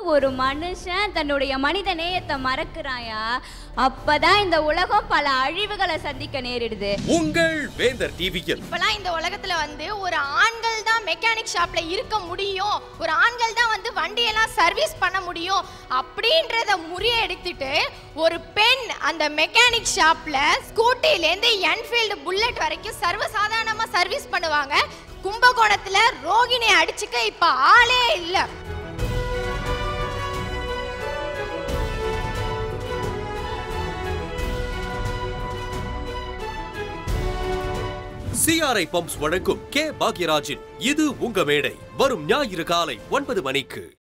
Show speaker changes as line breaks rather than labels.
ஒரு மனுஷன் தன்னுடைய மனித நேயத்தை மறக்கிறாயா அப்பதான் இந்த உலகம் பல அழிவுகளை சந்திக்க நேரிடுது
உங்கள் வேந்தர் டிவியில்
இப்பெல்லாம் இந்த உலகத்துல வந்து ஒரு ஆண்கள் தான் மெக்கானிக் ஷாப்ல இருக்க முடியும் ஒரு ஆண்கள் தான் வந்து வண்டியெல்லாம் சர்வீஸ் பண்ண முடியும் அப்படின்றத முறியடித்துட்டு ஒரு பெண் அந்த மெக்கானிக் ஷாப்ல ஸ்கூட்டிலேருந்து என்ஃபீல்டு புல்லட் வரைக்கும் சர்வசாதாரணமா சர்வீஸ் பண்ணுவாங்க கும்பகோணத்துல ரோகிணி அடிச்சுக்க இப்ப ஆளே இல்லை
சிஆர்ஐ பம்ப்ஸ் வழங்கும் கே பாக்யராஜின் இது உங்க மேடை வரும் ஞாயிறு காலை ஒன்பது மணிக்கு